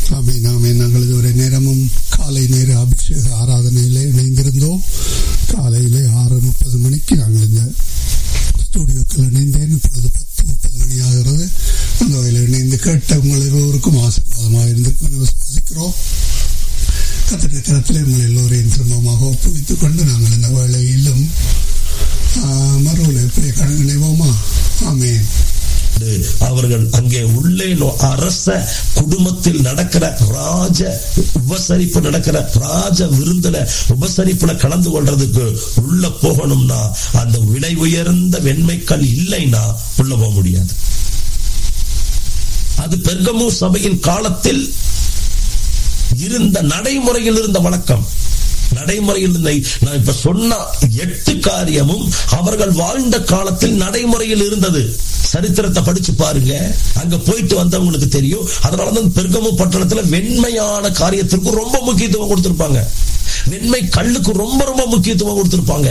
ஆமீன் ஆமீன் நாங்கள் இதுவரை நேரமும் காலை நேர அபிஷேக ஆராதனையிலே இணைந்திருந்தோம் காலையிலே ஆறு முப்பது மணிக்கு நாங்கள் இந்த ஸ்டூடியோக்கள் இணைந்தேன் இப்பொழுது பத்து முப்பது மணி ஆகிறது அந்த வகையில் இணைந்து கேட்ட உங்கள் இருவருக்கும் ஆசீர்வாதமாக இருந்திருக்கும் என்று விசுவாசிக்கிறோம் கத்திர கரத்திலே உங்கள் எல்லோரையும் திரும்பமாக ஒப்புவித்துக் கொண்டு நாங்கள் இந்த வேளையிலும் மறுவலை இணைவோமா ஆமேன் அவர்கள் அங்கே உள்ளே அரச குடும்பத்தில் நடக்கிற ராஜ உபசரிப்பு நடக்கிற ராஜ விருந்துல உபசரிப்புல கலந்து கொள்றதுக்கு உள்ள போகணும்னா அந்த விலை உயர்ந்த வெண்மைக்கல் இல்லைன்னா உள்ள போக முடியாது அது பெர்கமு சபையின் காலத்தில் இருந்த நடைமுறையில் இருந்த வழக்கம் நடைமுறையில் நான் இப்ப சொன்ன எட்டு காரியமும் அவர்கள் வாழ்ந்த காலத்தில் நடைமுறையில் இருந்தது சரித்திரத்தை படிச்சு பாருங்க அங்க போயிட்டு வந்தவங்களுக்கு தெரியும் அதனாலதான் பெருகமு பட்டணத்துல வெண்மையான காரியத்திற்கு ரொம்ப முக்கியத்துவம் கொடுத்திருப்பாங்க வெண்மை கல்லுக்கு ரொம்ப ரொம்ப முக்கியத்துவம் கொடுத்திருப்பாங்க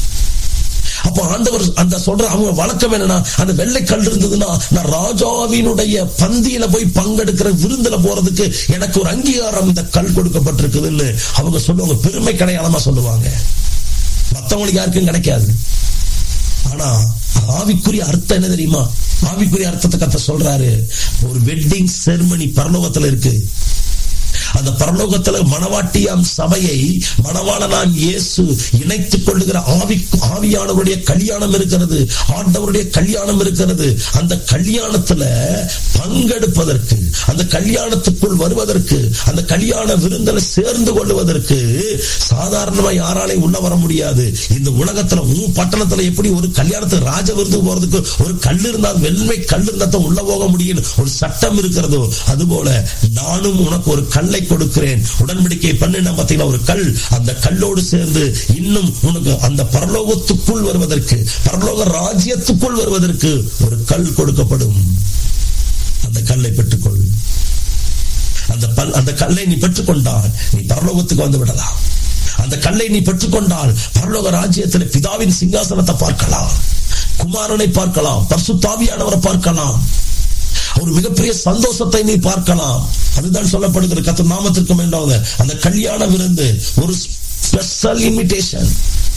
அப்ப ஆண்டவர் அந்த சொல்ற அவங்க வழக்கம் என்னன்னா அந்த வெள்ளை கல் இருந்ததுன்னா நான் ராஜாவினுடைய பந்தியில போய் பங்கெடுக்கிற விருந்துல போறதுக்கு எனக்கு ஒரு அங்கீகாரம் இந்த கல் கொடுக்கப்பட்டிருக்குதுன்னு அவங்க சொல்லுவாங்க பெருமை கடையாளமா சொல்லுவாங்க மத்தவங்களுக்கு யாருக்கும் கிடைக்காது ஆனா ஆவிக்குரிய அர்த்தம் என்ன தெரியுமா ஆவிக்குரிய அர்த்தத்தை கத்த சொல்றாரு ஒரு வெட்டிங் செர்மனி பரலோகத்துல இருக்கு அந்த பரலோகத்துல மணவாட்டியாம் சபையை மணவாளனான் இயேசு இணைத்துக் கொள்ளுகிற ஆவி ஆவியானவருடைய கல்யாணம் இருக்கிறது ஆண்டவருடைய கல்யாணம் இருக்கிறது அந்த கல்யாணத்துல பங்கெடுப்பதற்கு அந்த கல்யாணத்துக்குள் வருவதற்கு அந்த கல்யாண விருந்தல சேர்ந்து கொள்வதற்கு சாதாரணமா யாராலையும் உள்ள வர முடியாது இந்த உலகத்துல உன் பட்டணத்துல எப்படி ஒரு கல்யாணத்துக்கு ராஜ விருந்து போறதுக்கு ஒரு கல் இருந்தால் வெண்மை கல் இருந்தா உள்ள போக முடியும் ஒரு சட்டம் இருக்கிறதோ அதுபோல நானும் உனக்கு ஒரு கல்லை கொடுக்கிறேன் உடன்படிக்கை பண்ணின பார்த்தீங்கன்னா ஒரு கல் அந்த கல்லோடு சேர்ந்து இன்னும் உனக்கு அந்த பரலோகத்துக்குள் வருவதற்கு பரலோக ராஜ்யத்துக்குள் வருவதற்கு ஒரு கல் கொடுக்கப்படும் அந்த கல்லை பெற்றுக்கொள் அந்த பல் அந்த கல்லை நீ பெற்றுக்கொண்டால் நீ பரலோகத்துக்கு வந்து விடலாம் அந்த கல்லை நீ பெற்றுக்கொண்டால் பரலோக ராஜ்யத்தில் பிதாவின் சிங்காசனத்தை பார்க்கலாம் குமாரனை பார்க்கலாம் பர்சுத்தாவியானவரை பார்க்கலாம் ஒரு மிகப்பெரிய சந்தோஷத்தை நீ பார்க்கலாம் அதுதான் சொல்லப்படுகிற கத்த நாமத்திற்கு வேண்டாவது அந்த கல்யாண விருந்து ஒரு special invitation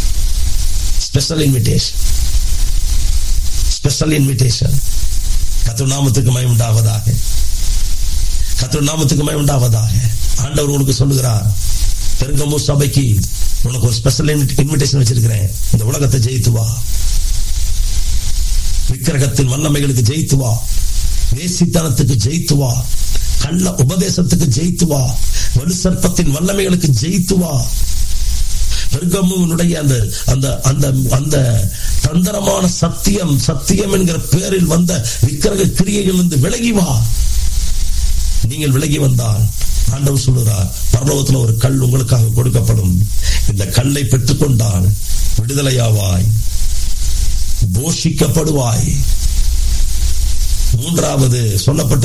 special invitation special invitation கத்து நாமத்துக்கு மயம் உண்டாவதாக கத்து நாமத்துக்கு மயம் உண்டாவதாக ஆண்டவர் உனக்கு சொல்லுகிறார் பெருங்கமு சபைக்கு உனக்கு ஒரு ஸ்பெஷல் இன்விடேஷன் வச்சிருக்கிறேன் இந்த உலகத்தை ஜெயித்து வா விக்கிரகத்தின் வல்லமைகளுக்கு ஜெயித்து வா வேசித்தனத்துக்கு ஜெயித்து வா கள்ள உபதேசத்துக்கு ஜெயித்து வா வலு சர்ப்பத்தின் வல்லமைகளுக்கு ஜெயித்து வா பெருகமுனுடைய அந்த அந்த அந்த அந்த தந்திரமான சத்தியம் சத்தியம் என்கிற பேரில் வந்த விக்கிரக கிரியைகள் இருந்து விலகி வா நீங்கள் விலகி வந்தால் ஆண்டவர் சொல்லுறார் பரலோகத்தில் ஒரு கல் உங்களுக்காக கொடுக்கப்படும் இந்த கல்லை பெற்றுக்கொண்டால் விடுதலையாவாய் போஷிக்கப்படுவாய் மூன்றாவது சொல்லப்பட்ட